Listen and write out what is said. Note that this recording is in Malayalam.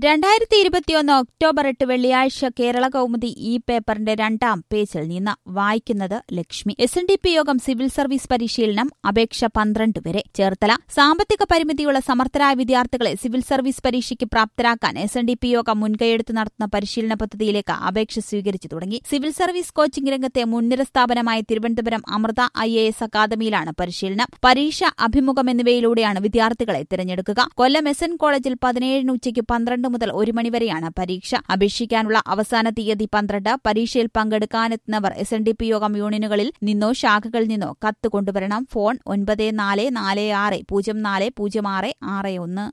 രണ്ടായിരത്തി ഇരുപത്തിയൊന്ന് ഒക്ടോബർ എട്ട് വെള്ളിയാഴ്ച കേരള കൗമുദി ഈ പേപ്പറിന്റെ രണ്ടാം പേജിൽ നിന്ന് വായിക്കുന്നത് Lakshmi S N D P Yogam civil service പരിശീലനം അപേക്ഷ പന്ത്രണ്ട് വരെ ചേർത്തല സാമ്പത്തിക പരിമിതിയുള്ള സമർത്ഥരായ വിദ്യാർത്ഥികളെ സിവിൽ സർവീസ് പരീക്ഷയ്ക്ക് പ്രാപ്തരാക്കാൻ S N D P Yogam മുൻകൈയെടുത്ത് നടത്തുന്ന പരിശീലന പദ്ധതിയിലേക്ക് അപേക്ഷ സ്വീകരിച്ചു തുടങ്ങി സിവിൽ സർവീസ് കോച്ചിംഗ് രംഗത്തെ മുൻനിര സ്ഥാപനമായ Thiruvananthapuram Amrita I A S അക്കാദമിയിലാണ് പരിശീലനം പരീക്ഷ അഭിമുഖം എന്നിവയിലൂടെയാണ് വിദ്യാർത്ഥികളെ തിരഞ്ഞെടുക്കുക കൊല്ലം എസ് എൻ കോളേജിൽ പതിനേഴിന് ഉച്ചയ്ക്ക് പന്ത്രണ്ട് മുതൽ ഒരു മണിവരെയാണ് പരീക്ഷ അപേക്ഷിക്കാനുള്ള അവസാന തീയതി പന്ത്രണ്ട് പരീക്ഷയിൽ പങ്കെടുക്കാനെത്തുന്നവർ S N D P Yogam യൂണിയനുകളിൽ നിന്നോ ശാഖകളിൽ നിന്നോ കത്ത് കൊണ്ടുവരണം ഫോൺ ഒൻപത് നാല് നാല് ആറ് പൂജ്യം നാല് പൂജ്യം ആറ് ആറ് ഒന്ന്